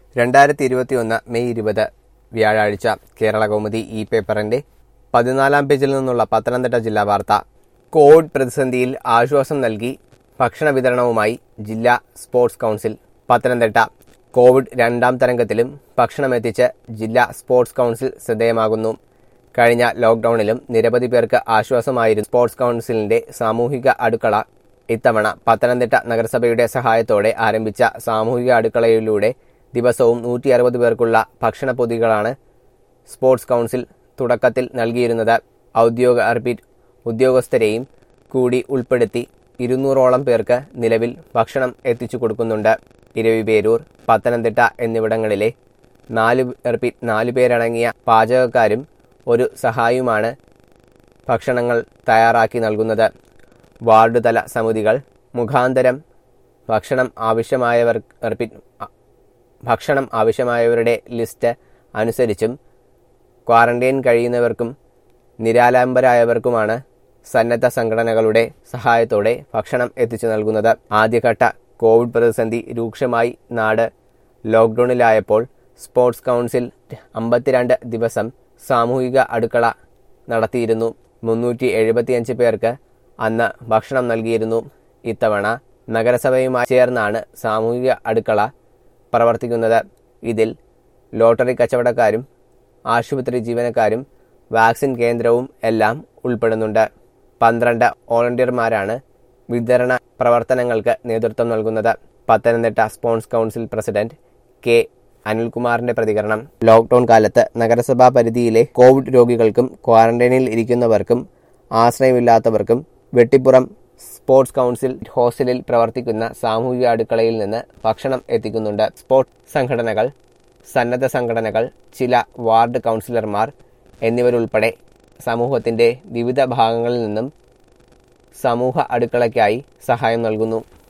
രണ്ടായിരത്തി ഇരുപത്തിയൊന്ന് മെയ് ഇരുപത് വ്യാഴാഴ്ച കേരള കൗമുദി ഈ പേപ്പറിന്റെ പതിനാലാം പേജിൽ നിന്നുള്ള പത്തനംതിട്ട ജില്ലാ വാർത്ത കോവിഡ് പ്രതിസന്ധിയിൽ ആശ്വാസം നൽകി ഭക്ഷണ വിതരണവുമായി ജില്ലാ സ്പോർട്സ് കൗൺസിൽ പത്തനംതിട്ട കോവിഡ് രണ്ടാം തരംഗത്തിലും ഭക്ഷണമെത്തിച്ച് ജില്ലാ സ്പോർട്സ് കൗൺസിൽ ശ്രദ്ധേയമാകുന്നു കഴിഞ്ഞ ലോക്ഡൌണിലും നിരവധി പേർക്ക് ആശ്വാസമായിരുന്നു സ്പോർട്സ് കൗൺസിലിന്റെ സാമൂഹിക അടുക്കള ഇത്തവണ പത്തനംതിട്ട നഗരസഭയുടെ സഹായത്തോടെ ആരംഭിച്ച സാമൂഹിക അടുക്കളയിലൂടെ ദിവസവും നൂറ്റി അറുപത് പേർക്കുള്ള ഭക്ഷണ പൊതികളാണ് സ്പോർട്സ് കൗൺസിൽ തുടക്കത്തിൽ നൽകിയിരുന്നത് ഔദ്യോഗിക അർപ്പിറ്റ് ഉദ്യോഗസ്ഥരെയും കൂടി ഉൾപ്പെടുത്തി ഇരുന്നൂറോളം പേർക്ക് നിലവിൽ ഭക്ഷണം എത്തിച്ചു കൊടുക്കുന്നുണ്ട് ഇരവിപേരൂർ പത്തനംതിട്ട എന്നിവിടങ്ങളിലെ നാല് അർപ്പിറ്റ് നാലു പേരടങ്ങിയ പാചകക്കാരും ഒരു സഹായിയുമാണ് ഭക്ഷണങ്ങൾ തയ്യാറാക്കി നൽകുന്നത് വാർഡ് തല സമിതികൾ മുഖാന്തരം ഭക്ഷണം ആവശ്യമായവർ അർപ്പിറ്റ് ഭക്ഷണം ആവശ്യമായവരുടെ ലിസ്റ്റ് അനുസരിച്ചും ക്വാറന്റൈൻ കഴിയുന്നവർക്കും നിരാലംബരായവർക്കുമാണ് സന്നദ്ധ സംഘടനകളുടെ സഹായത്തോടെ ഭക്ഷണം എത്തിച്ചു നൽകുന്നത് ആദ്യഘട്ട കോവിഡ് പ്രതിസന്ധി രൂക്ഷമായി നാട് ലോക്ക്ഡൌണിലായപ്പോൾ സ്പോർട്സ് കൗൺസിൽ അമ്പത്തിരണ്ട് ദിവസം സാമൂഹിക അടുക്കള നടത്തിയിരുന്നു മുന്നൂറ്റി എഴുപത്തിയഞ്ച് പേർക്ക് അന്ന് ഭക്ഷണം നൽകിയിരുന്നു ഇത്തവണ നഗരസഭയുമായി ചേർന്നാണ് സാമൂഹിക അടുക്കള പ്രവർത്തിക്കുന്നത് ഇതിൽ ലോട്ടറി കച്ചവടക്കാരും ആശുപത്രി ജീവനക്കാരും വാക്സിൻ കേന്ദ്രവും എല്ലാം ഉൾപ്പെടുന്നുണ്ട് പന്ത്രണ്ട് വോളണ്ടിയർമാരാണ് വിതരണ പ്രവർത്തനങ്ങൾക്ക് നേതൃത്വം നൽകുന്നത് Pathanamthitta sports council president K അനിൽകുമാറിന്റെ പ്രതികരണം ലോക്ഡൌൺ കാലത്ത് നഗരസഭാ പരിധിയിലെ കോവിഡ് രോഗികൾക്കും ക്വാറന്റൈനിൽ ഇരിക്കുന്നവർക്കും ആശ്രയമില്ലാത്തവർക്കും വെട്ടിപ്പുറം സ്പോർട്സ് കൗൺസിൽ ഹോസ്റ്റലിൽ പ്രവർത്തിക്കുന്ന സാമൂഹിക അടുക്കളയിൽ നിന്ന് ഭക്ഷണം എത്തിക്കുന്നുണ്ട് സ്പോർട്സ് സംഘടനകൾ സന്നദ്ധ സംഘടനകൾ ചില വാർഡ് കൗൺസിലർമാർ എന്നിവരുൾപ്പെടെ സമൂഹത്തിന്റെ വിവിധ ഭാഗങ്ങളിൽ നിന്നും സമൂഹ അടുക്കളയ്ക്കായി സഹായം നൽകുന്നു